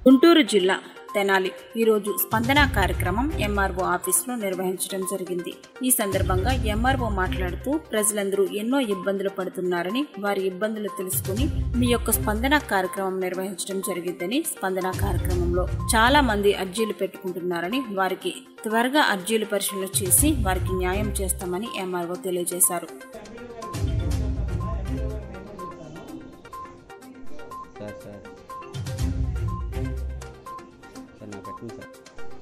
గుంటూరు జిల్లా తెనాలి ఈరోజు స్పందన కార్యక్రమం ఎంఆర్ఓ ఆఫీసులో నిర్వహించడం జరిగింది ఈ సందర్భంగా ఎంఆర్ఓ మాట్లాడుతూ ప్రజలందరూ ఎన్నో ఇబ్బందులు పడుతున్నారని వారి ఇబ్బందులు తెలుసుకుని మీ యొక్క స్పందన కార్యక్రమం నిర్వహించడం జరిగిందని స్పందన కార్యక్రమంలో చాలా మంది అర్జీలు పెట్టుకుంటున్నారని వారికి త్వరగా అర్జీలు పరిశీలన చేసి వారికి న్యాయం చేస్తామని ఎంఆర్ఓ తెలియజేశారు సార్ సార్ సార్ నా పెట్టండి సార్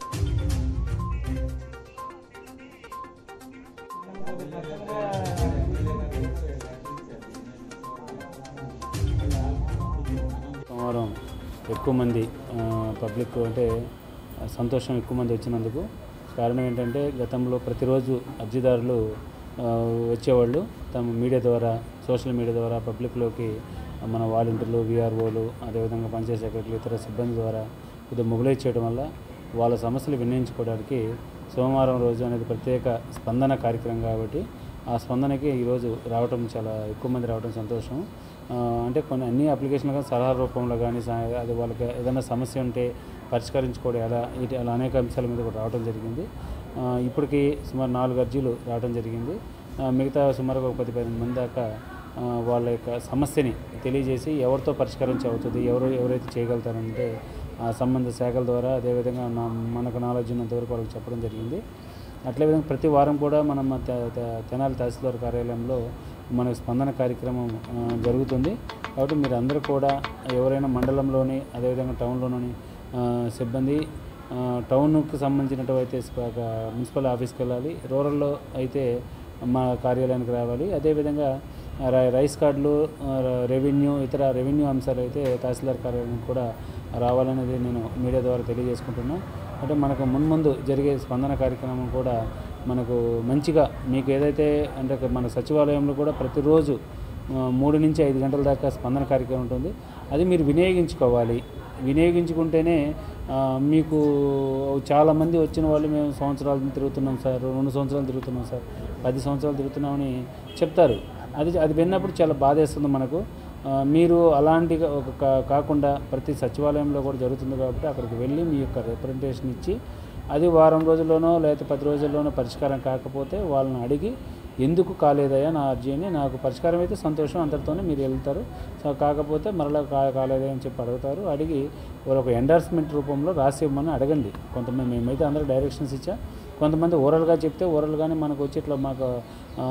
సోమవారం ఎక్కువ మంది ఆ, పబ్లిక్ అంటే ఆ, సంతోషం ఎక్కువ మంది వచ్చినందుకు కారణం ఏంటంటే గతంలో ప్రతిరోజు అర్జీదారులు ఆ, వచ్చేవాళ్ళు తమ మీడియా ద్వారా సోషల్ మీడియా ద్వారా పబ్లిక్లోకి మన వాలంటీర్లు విఆర్ఓలు అదేవిధంగా పంచాయతీ సెక్రటరీలు ఇతర సిబ్బంది ద్వారా కొద్దిగా మొబిలైజ్ చేయడం వల్ల వాళ్ళ సమస్యలు విన్నయించుకోవడానికి సోమవారం రోజు అనేది ప్రత్యేక స్పందన కార్యక్రమం కాబట్టి ఆ స్పందనకి ఈరోజు రావటం చాలా ఎక్కువ మంది రావడం సంతోషం ఆ, అంటే కొన్ని అన్ని అప్లికేషన్లు కానీ సలహా రూపంలో కానీ సా- అది వాళ్ళకి ఏదైనా సమస్య ఉంటే పరిష్కరించుకోవడం ఎలా ఇటు అలా అనేక అంశాల మీద కూడా రావడం జరిగింది ఆ, ఇప్పటికి సుమారు నాలుగు అర్జీలు రావడం జరిగింది ఆ, మిగతా సుమారుగా ఒక పది పదిహేను మంది దాకా ఆ, వాళ్ళ యొక్క సమస్యని తెలియజేసి ఎవరితో పరిష్కరించ అవుతుంది ఎవరు ఎవరైతే చేయగలుగుతారంటే ఆ సంబంధ శాఖల ద్వారా అదేవిధంగా నా మనకు నాలెడ్జ్ ఉన్నంత వరకు వాళ్ళకి చెప్పడం జరిగింది అట్లే విధంగా ప్రతి వారం కూడా మనం తె- తె- తెనాలి తహసీల్దార్ కార్యాలయంలో మన స్పందన కార్యక్రమం ఆ, జరుగుతుంది కాబట్టి మీరు అందరూ కూడా ఎవరైనా మండలంలోని అదేవిధంగా టౌన్లోని ఆ, సిబ్బంది ఆ, టౌన్కు సంబంధించినటువంటి మున్సిపల్ ఆఫీస్కి వెళ్ళాలి రూరల్లో అయితే మా కార్యాలయానికి రావాలి అదేవిధంగా రై- రైస్ కార్డులు ఆ, రెవెన్యూ ఇతర రెవెన్యూ అంశాలు అయితే తహసీల్దార్ కార్యాలయానికి కూడా రావాలనేది నేను మీడియా ద్వారా తెలియజేసుకుంటున్నా అంటే మనకు మున్ముందు జరిగే స్పందన కార్యక్రమం కూడా మనకు మంచిగా మీకు ఏదైతే అంటే మన సచివాలయంలో కూడా ప్రతిరోజు ఆ, మూడు నుంచి ఐదు గంటల దాకా స్పందన కార్యక్రమం ఉంటుంది అది మీరు వినియోగించుకోవాలి వినియోగించుకుంటేనే ఆ, మీకు చాలామంది వచ్చిన వాళ్ళు మేము సంవత్సరాలు తిరుగుతున్నాం సార్ రెండు సంవత్సరాలు తిరుగుతున్నాం సార్ పది సంవత్సరాలు తిరుగుతున్నామని చెప్తారు అది అది విన్నప్పుడు చాలా బాధేస్తుంది మనకు ఆ, మీరు అలాంటి ఒక కా- కాకుండా ప్రతి సచివాలయంలో కూడా జరుగుతుంది కాబట్టి అక్కడికి వెళ్ళి మీ యొక్క రిప్రజెంటేషన్ ఇచ్చి అది వారం రోజుల్లోనో లేకపోతే పది రోజుల్లోనో పరిష్కారం కాకపోతే వాళ్ళని అడిగి ఎందుకు కాలేదయ్యా నా అర్జీ అని నాకు పరిష్కారం అయితే సంతోషం అంతటితోనే మీరు వెళ్తారు సో కాకపోతే మరలా కా కాలేదా అని చెప్పి అడుగుతారు అడిగి వాళ్ళు ఒక ఎండార్స్మెంట్ రూపంలో రాసి ఇవ్వమని అడగండి కొంతమంది మేమైతే అందరూ డైరెక్షన్స్ ఇచ్చా కొంతమంది ఓరల్గా చెప్తే ఓరల్గానే మనకు వచ్చి ఇట్లా మాకు ఆ,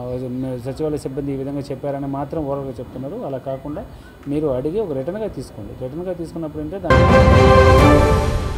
సచివాలయ సిబ్బంది ఈ విధంగా చెప్పారని మాత్రం ఓరల్గా చెప్తున్నారు అలా కాకుండా మీరు అడిగి ఒక రిటర్న్గా తీసుకోండి రిటర్న్గా తీసుకున్నప్పుడు అంటే దాని